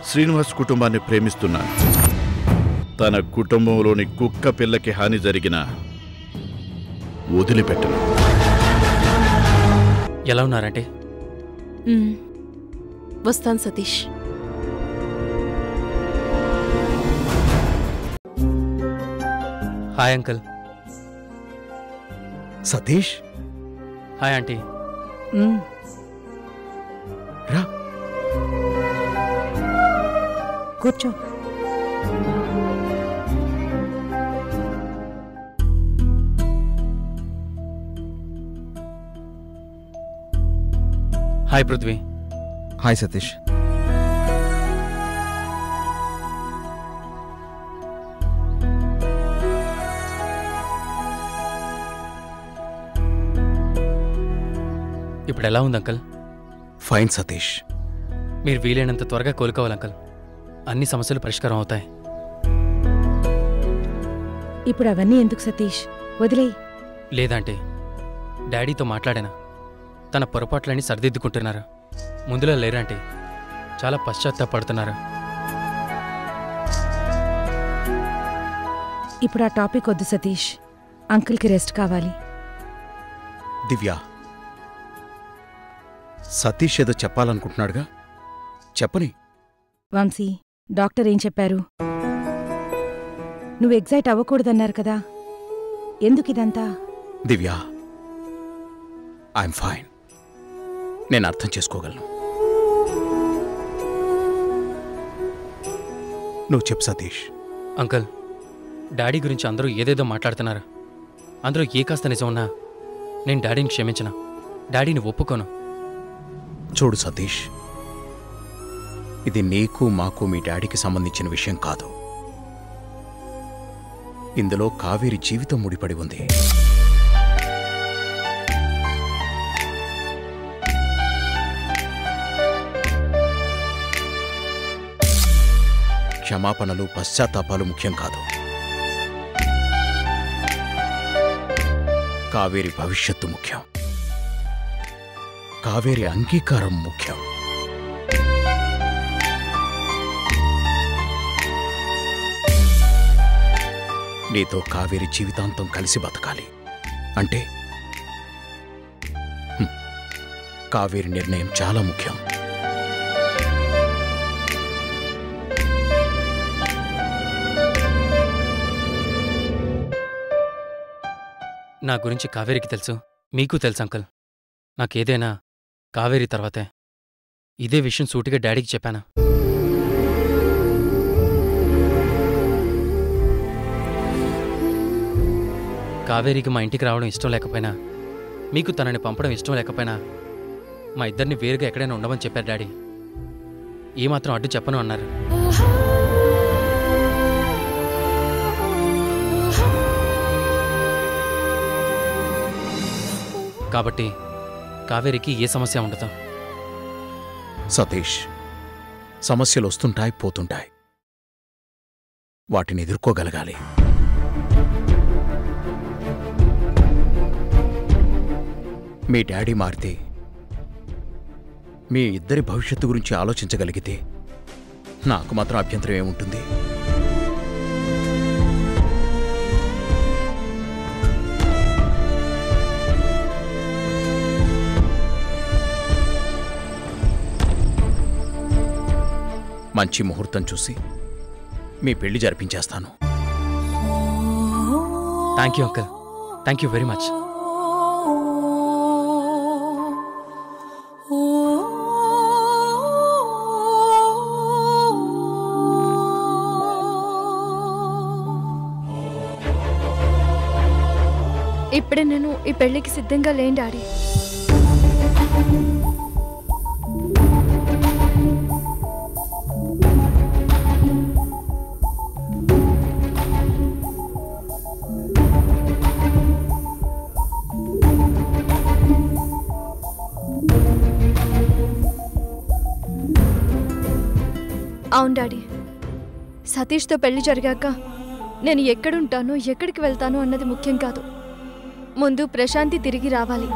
శ్రీనివాస్ కుటుంబాన్ని ప్రేమిస్తున్నాను తన కుటుంబంలోని కుక్క పిల్లకి హాని జరిగిన వదిలిపెట్టను ఎలా ఉన్నారంటే మ్మ్. వస్తాను Satish hi uncle Satish hi aunty మ్మ్. రా కూర్చో హాయ్ పృథ్వీ హాయ్ సతీష్ ఇప్పుడు ఎలా ఉంది అంకుల్ ఫైన్ సతీష్ మీరు వీలైనంత త్వరగా కోలుకోవాలి అంకుల్ అన్ని సమస్యలు పరిష్కారం అవుతాయి ఇప్పుడు అవన్నీ ఎందుకు సతీష్ వదిలేయ్ లేదంటే డాడీతో మాట్లాడాను తన పొరపాట్లన్నీ సరిదిద్దుకుంటున్నారు ముందులో లేరంటే చాలా పశ్చాత్తాపడుతున్నారు ఇప్పుడు ఆ టాపిక్ వద్దు సతీష్ అంకుల్కి రెస్ట్ కావాలి దివ్య సతీష్ ఏదో చెప్పాలనుకుంటున్నాడుగా చెప్పని వంశీ డాక్టర్ ఏం చెప్పారు నువ్వు ఎగ్జైట్ అవ్వకూడదన్నారు కదా ఎందుకు ఇదంతా దివ్య ఐఎమ్ ఫైన్ నేను అర్థం చేసుకోగలను నువ్వు చెప్పు సతీష్ అంకుల్ డాడీ గురించి అందరూ ఏదేదో మాట్లాడుతున్నారు అందులో ఏ కాస్త నిజం ఉన్నా నేను డాడీని క్షమించను డాడీని ఒప్పుకోను చూడు సతీష్ ఇది నీకు మాకు మీ డాడీకి సంబంధించిన విషయం కాదు ఇందులో కావేరి జీవితం ముడిపడి ఉంది క్షమాపణలు పశ్చాత్తాపాలు ముఖ్యం కాదు కావేరి భవిష్యత్తు ముఖ్యం కావేరి అంగీకారం ముఖ్యం నీతో కావేరి జీవితాంతం కలిసి బతకాలి అంటే హ్మ్, కావేరి నిర్ణయం చాలా ముఖ్యం నా గురించి కావేరికి తెలుసు మీకు తెలుసు అంకుల్ నాకేదైనా కావేరి తర్వాతే ఇదే విషయం సూటిగా డాడీకి చెప్పాను కావేరికి మా ఇంటికి రావడం ఇష్టం లేకపోయినా మీకు తనని పంపడం ఇష్టం లేకపోయినా మా ఇద్దరిని వేరుగా ఎక్కడైనా ఉండమని చెప్పారు డాడీ ఏమాత్రం అడ్డు చెప్పను అన్నారు కాబట్టి కావేరికి ఏ సమస్య ఉండదు సతీష్ సమస్యలు వస్తుంటాయి పోతుంటాయి వాటిని ఎదుర్కోగలగాలి మీ డాడీ మారితే మీ ఇద్దరి భవిష్యత్తు గురించి ఆలోచించగలిగితే నాకు మాత్రం అభ్యంతరం ఏముంటుంది మంచి ముహూర్తం చూసి మీ పెళ్లి జరిపించేస్తాను thank you uncle thank you very much ఇప్పుడే నేను ఈ పెళ్లికి సిద్ధంగా లేని డాడీ అవును డాడీ సతీష్తో పెళ్లి జరిగాక నేను ఎక్కడుంటానో ఎక్కడికి వెళ్తానో అన్నది ముఖ్యం కాదు ముందు ప్రశాంతి తిరిగి రావాలి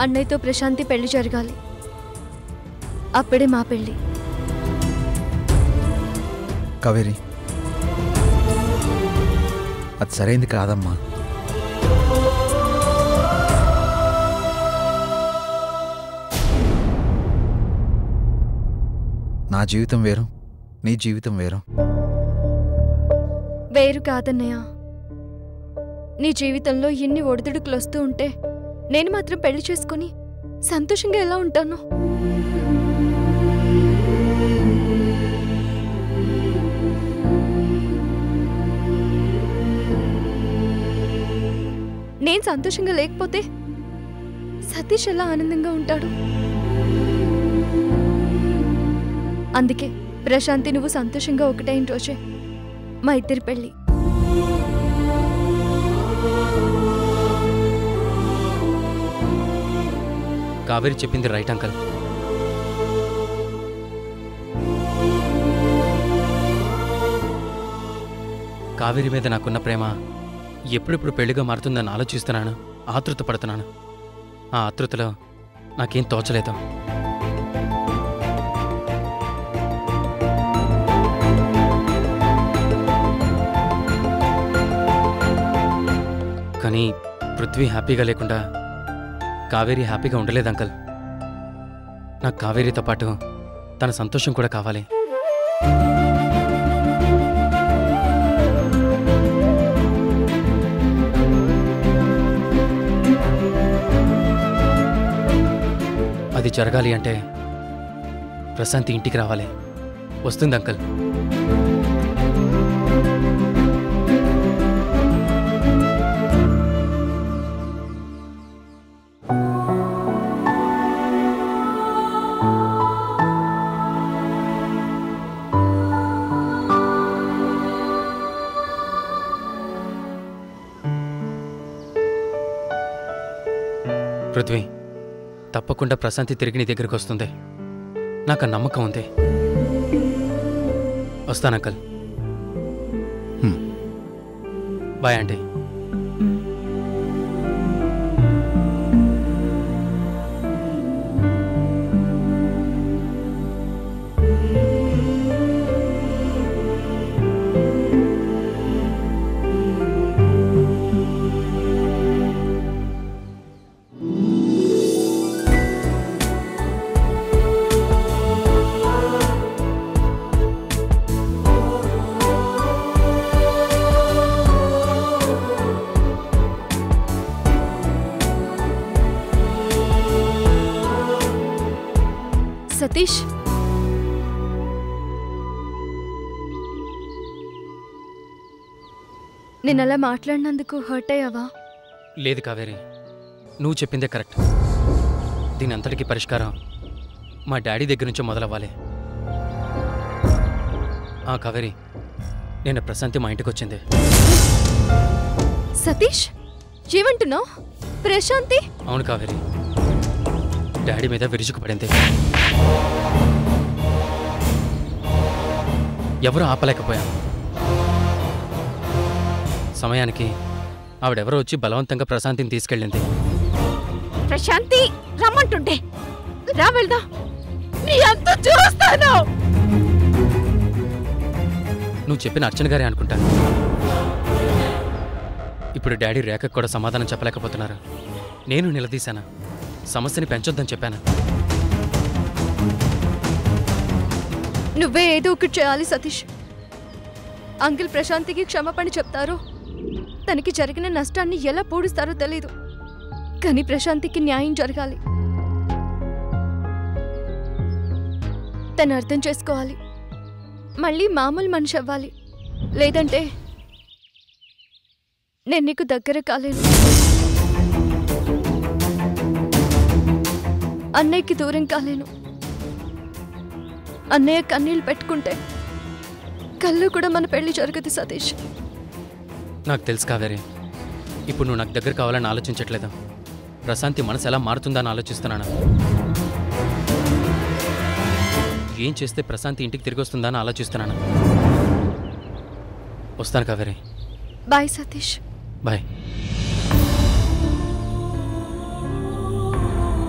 అన్నయ్యతో ప్రశాంతి పెళ్లి జరగాలి అప్పుడే మా పెళ్లి కావేరి అది సరైంది కాదమ్మా నా జీవితం వేరు నీ జీవితం వేరు వేరు కాదన్నయ్య నీ జీవితంలో ఎన్ని ఒడిదుడుకులు వస్తూ ఉంటే నేను మాత్రం పెళ్లి చేసుకుని సంతోషంగా ఎలా ఉంటాను నేను సంతోషంగా లేకపోతే సతీష్ ఎలా ఆనందంగా ఉంటాడు అందుకే ప్రశాంతి నువ్వు సంతోషంగా ఒకటైన రోజే మా ఇద్దరి పెళ్ళి కావేరి చెప్పింది రైట్ అంకల్ కావేరి మీద నాకున్న ప్రేమ ఎప్పుడెప్పుడు పెళ్లిగా మారుతుందని ఆలోచిస్తున్నాను ఆతృత పడుతున్నాను ఆ ఆతృతలో నాకేం తోచలేదు కానీ పృథ్వీ హ్యాపీగా లేకుండా కావేరి హ్యాపీగా ఉండలేదు అంకల్ నాకు కావేరితో పాటు తన సంతోషం కూడా కావాలి అది జరగాలి అంటే ప్రశాంతి ఇంటికి రావాలి వస్తుంది అంకల్ పృథ్వీ తప్పకుండా ప్రశాంతి తిరిగి నీ దగ్గరికి వస్తుంది నాకు ఆ నమ్మకం ఉంది వస్తాను అంకల్ హ్మ్. బాయ్ ఆంటీ సతీష్ నేను అలా మాట్లాడినందుకు హర్ట్ అయ్యావా లేదు కావేరి నువ్వు చెప్పిందే కరెక్ట్ దీని అంతటికీ పరిష్కారం మా డాడీ దగ్గర నుంచే మొదలవ్వాలి ఆ కావేరి నేను ప్రశాంతి మా ఇంటికి వచ్చింది సతీష్ ఏమంటున్నావు ప్రశాంతి అవును కావేరి డాడీ మీద విరుచుకుపడింది ఎవరు ఆపలేకపోయాం సమయానికి ఆవిడెవరో వచ్చి బలవంతంగా ప్రశాంతిని తీసుకెళ్ళింది ప్రశాంతి రమ్మంటుంటే రా వెళ్దాం నీ అంత చూస్తాను నువ్వు చెప్పిన అర్చన గారే అనుకుంటా ఇప్పుడు డాడీ రేఖకు కూడా సమాధానం చెప్పలేకపోతున్నారు నేను నిలదీశాను సమస్యని పెంచొద్దని చెప్పాను నువ్వే ఏదో ఒకటి చేయాలి సతీష్ అంకిల్ ప్రశాంతికి క్షమాపణ చెప్తారో తనకి జరిగిన నష్టాన్ని ఎలా పూడుస్తారో తెలీదు కానీ ప్రశాంతికి న్యాయం జరగాలి తను అర్థం చేసుకోవాలి మళ్ళీ మామూలు మనిషి అవ్వాలి లేదంటే నేను నీకు దగ్గర కాలేను అన్నయ్యకి దూరం కాలేను అన్నయ్య కన్నీళ్ళు పెట్టుకుంటే కళ్ళు కూడా మన పెళ్లి జరగదు సతీష్ నాకు తెలుసు కావేరి ఇప్పుడు నువ్వు నాకు దగ్గర కావాలని ఆలోచించట్లేదు ప్రశాంతి మనసు ఎలా మారుతుందని ఆలోచిస్తున్నాను ఏం చేస్తే ప్రశాంతి ఇంటికి తిరిగి వస్తుందని ఆలోచిస్తున్నాను వస్తాను కావేరి బాయ్ సతీష్ బాయ్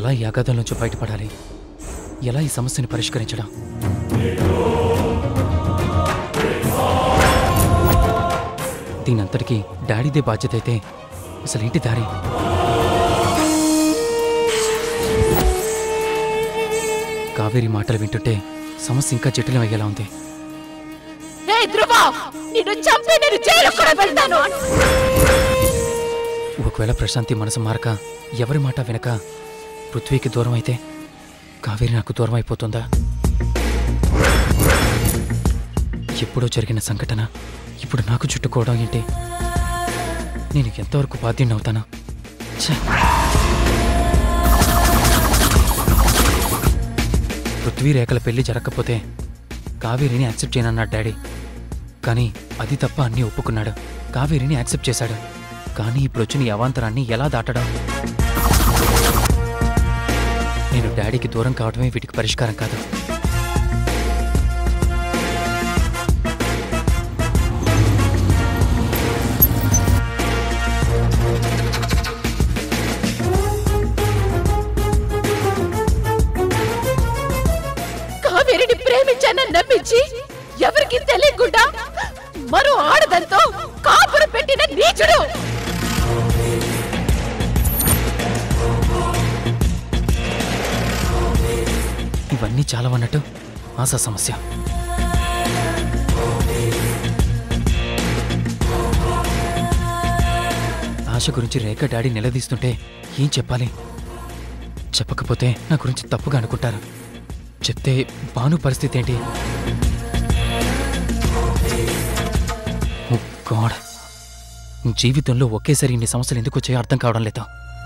ఎలా ఈ అగాధం నుంచి బయటపడాలి ఎలా ఈ సమస్యని పరిష్కరించడం దీనంతటికీ డాడీదే బాధ్యత అయితే అసలు ఏంటి దారి కావేరి మాటలు వింటుంటే సమస్య ఇంకా జటిలమయ్యేలా ఉంది హే ధ్రువ నిన్ను చంపి నేను జైలు కూడా వెళ్తాను ఒకవేళ ప్రశాంతి మనసు మారక ఎవరి మాట వినక పృథ్వీకి దూరం అయితే కావేరి నాకు దూరం అయిపోతుందా ఎప్పుడో జరిగిన సంఘటన ఇప్పుడు నాకు చుట్టుకోవడం ఏంటి నేను ఎంతవరకు బాధ్యుని అవుతానా ఛే! పృథ్వీ రేఖల పెళ్లి జరగకపోతే కావేరిని యాక్సెప్ట్ చేయనన్నాడు డాడీ కానీ అది తప్ప అన్నీ ఒప్పుకున్నాడు కావేరిని యాక్సెప్ట్ చేశాడు కానీ ఇప్పుడు వచ్చిన ఈ అవాంతరాన్ని ఎలా దాటడం నేను డాడీకి దూరం కావడమే వీటికి పరిష్కారం కాదు కావేరిని ప్రేమించానని నమ్మించి ఎవరికి తెలియకుండా మరో ఆడదంతో కాపురం పెట్టిన నీచుడు ఇవన్నీ చాలా అన్నట్టు ఆశా సమస్య ఆశ గురించి రేఖ డాడీ నిలదీస్తుంటే ఏం చెప్పాలి చెప్పకపోతే నా గురించి తప్పుగా అనుకుంటారు చెప్తే భాను పరిస్థితి ఏంటి ఓ గాడ్ జీవితంలో ఒకేసారి ఇన్ని సమస్యలు ఎందుకు వచ్చాయో అర్థం కావడం లేదు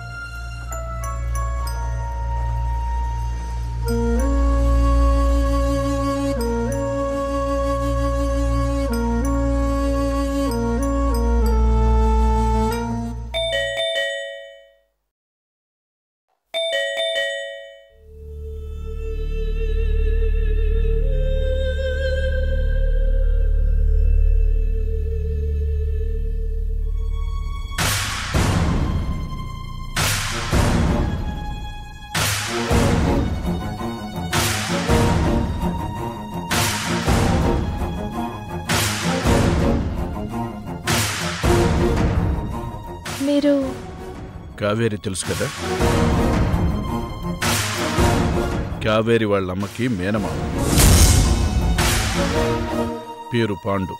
మీరు కావేరి తెలుసు కదా కావేరి వాళ్ళ అమ్మకి మేనమామ పేరు పాండు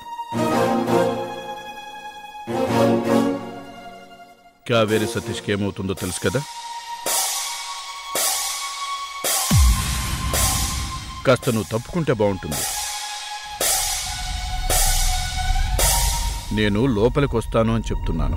కావేరి సతీష్కి ఏమవుతుందో తెలుసు కదా కాస్త నువ్వు తప్పుకుంటే బాగుంటుంది నేను లోపలికి వస్తాను అని చెప్తున్నాను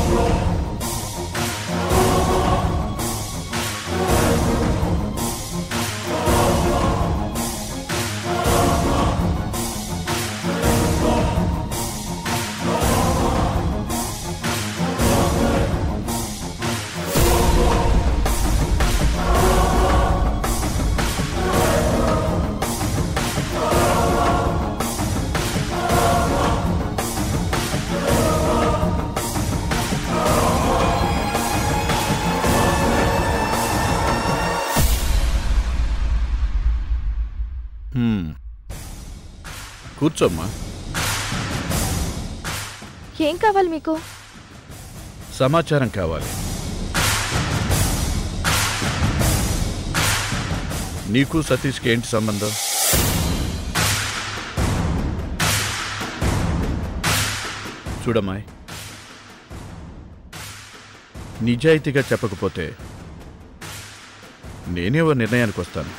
హ్మ్. కూర్చోమ్మా ఏం కావాలి మీకు సమాచారం కావాలి నీకు సతీష్కి ఏంటి సంబంధం చూడమ్మాయ్ నిజాయితీగా చెప్పకపోతే నేనే ఓ నిర్ణయానికి వస్తాను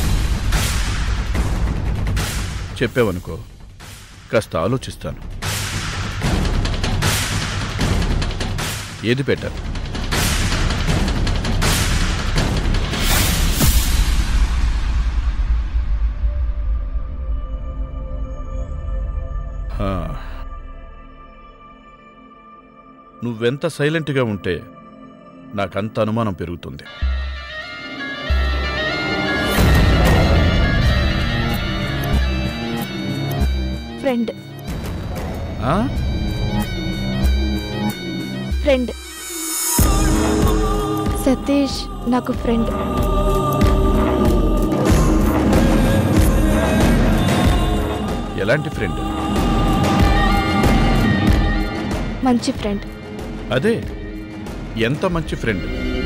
చెప్పావనుకో కాస్త ఆలోచిస్తాను ఏది బెటర్ హా. నువ్వెంత సైలెంట్గా ఉంటే నాకంత అనుమానం పెరుగుతుంది ఫ్రెండ్ ఆ? ఫ్రెండ్ సతీష్ నాకు ఫ్రెండ్ ఎలాంటి ఫ్రెండ్ మంచి ఫ్రెండ్ అదే ఎంత మంచి ఫ్రెండ్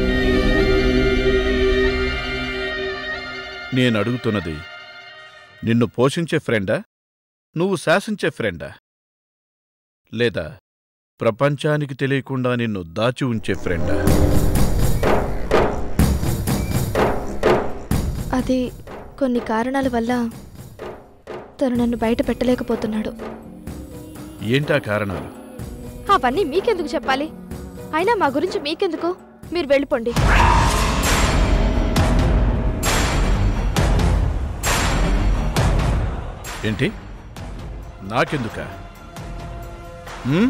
నేను అడుగుతున్నది నిన్ను పోషించే ఫ్రెండా నువ్వు శాసించే ఫ్రెండా లేదా ప్రపంచానికి తెలియకుండా నిన్ను దాచి ఉంచే ఫ్రెండా అది కొన్ని కారణాల వల్ల తను నన్ను బయట పెట్టలేకపోతున్నాడు ఏంటా కారణాలు అవన్నీ మీకెందుకు చెప్పాలి అయినా మా గురించి మీకెందుకు మీరు వెళ్ళిపోండి ఏంటి నాకెందుక హ్మ్?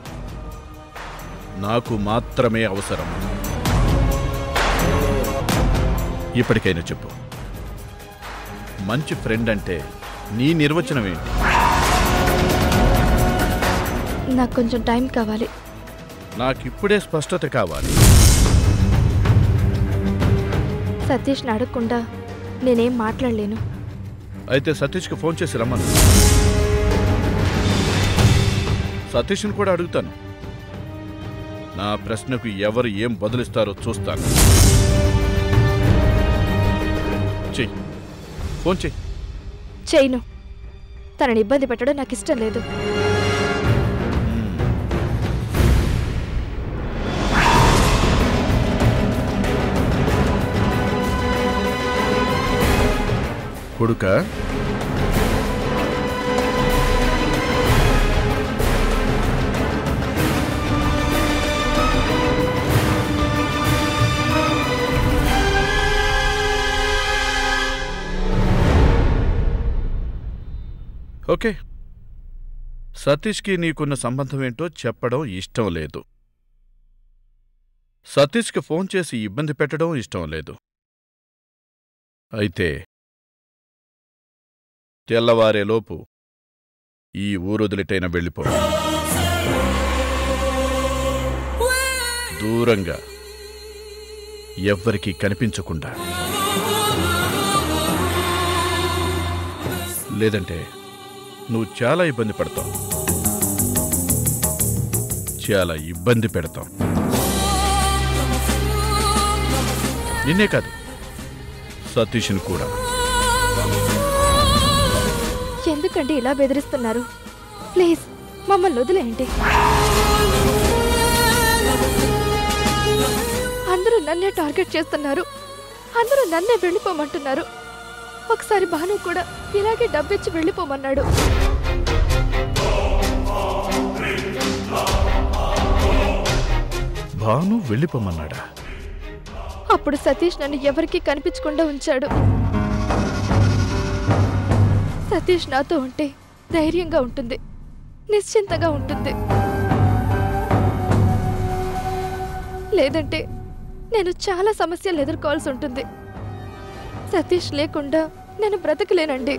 నాకు మాత్రమే అవసరం ఇప్పటికైనా చెప్పు మంచి ఫ్రెండ్ అంటే నీ నిర్వచనం ఏంటి నాకు కొంచెం టైం కావాలి నాకిప్పుడే స్పష్టత కావాలి సతీష్ని అడగకుండా నేనేం మాట్లాడలేను అయితే సతీష్కి ఫోన్ చేసి రమ్మను సతీష్ని కూడా అడుగుతాను నా ప్రశ్నకు ఎవరు ఏం బదులిస్తారో చూస్తాను చెయ్యి ఫోన్ చెయ్యి చేయను తనని ఇబ్బంది పెట్టడం నాకు ఇష్టం లేదు కొడుక ఓకే సతీష్కి నీకున్న సంబంధం ఏంటో చెప్పడం ఇష్టం లేదు సతీష్కి ఫోన్ చేసి ఇబ్బంది పెట్టడం ఇష్టం లేదు అయితే తెల్లవారేలోపు ఈ ఊరొదిలిటైన వెళ్ళిపో దూరంగా ఎవ్వరికీ కనిపించకుండా లేదంటే నువ్వు చాలా ఇబ్బంది పడతావు చాలా ఇబ్బంది పెడతావు నిన్నే కాదు సతీష్ని కూడా ఎందుకండి ఇలా బెదిరిస్తున్నారు ప్లీజ్ మమ్మల్ని వదిలేయండి అందరూ నన్నే టార్గెట్ చేస్తున్నారు అందరూ నన్నే వెళ్ళిపోమంటున్నారు ఒకసారి భాను కూడా ఇలాగే డబ్బిచ్చి వెళ్ళిపోమన్నాడు భాను వెళ్ళిపోమన్నాడా అప్పుడు సతీష్ నన్ను ఎవరికీ కనిపించకుండా ఉంచాడు సతీష్ నాతో ఉంటే ధైర్యంగా ఉంటుంది నిశ్చింతగా ఉంటుంది లేదంటే నేను చాలా సమస్యలు ఎదుర్కోవాల్సి ఉంటుంది సతీష్ లేకుండా నేను బ్రతకలేనండి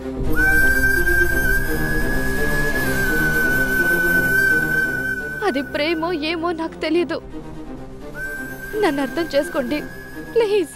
అది ప్రేమో ఏమో నాకు తెలియదు నన్ను అర్థం చేసుకోండి ప్లీజ్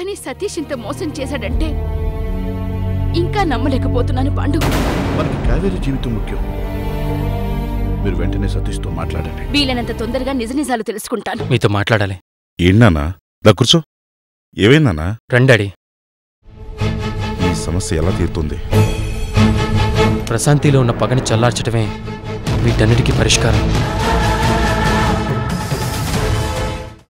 కానీ సతీష్ ఇంత మోసం చేశాడంటే ఇంకా నమ్మలేకపోతున్నాను పాండు మనకి కావేరి జీవితం ముఖ్యం మీరు వెంటనే సతీష్తో మాట్లాడండి వీలైనంత తొందరగా నిజ నిజాలు తెలుసుకుంటాను మీతో మాట్లాడాలి ఏంటన్నా దా కూర్చో ఏమైందన్నా రండి డాడీ ఈ సమస్య ఎలా తీరుతుంది ప్రశాంతిలో ఉన్న పగని చల్లార్చడమే వీటన్నిటికీ పరిష్కారం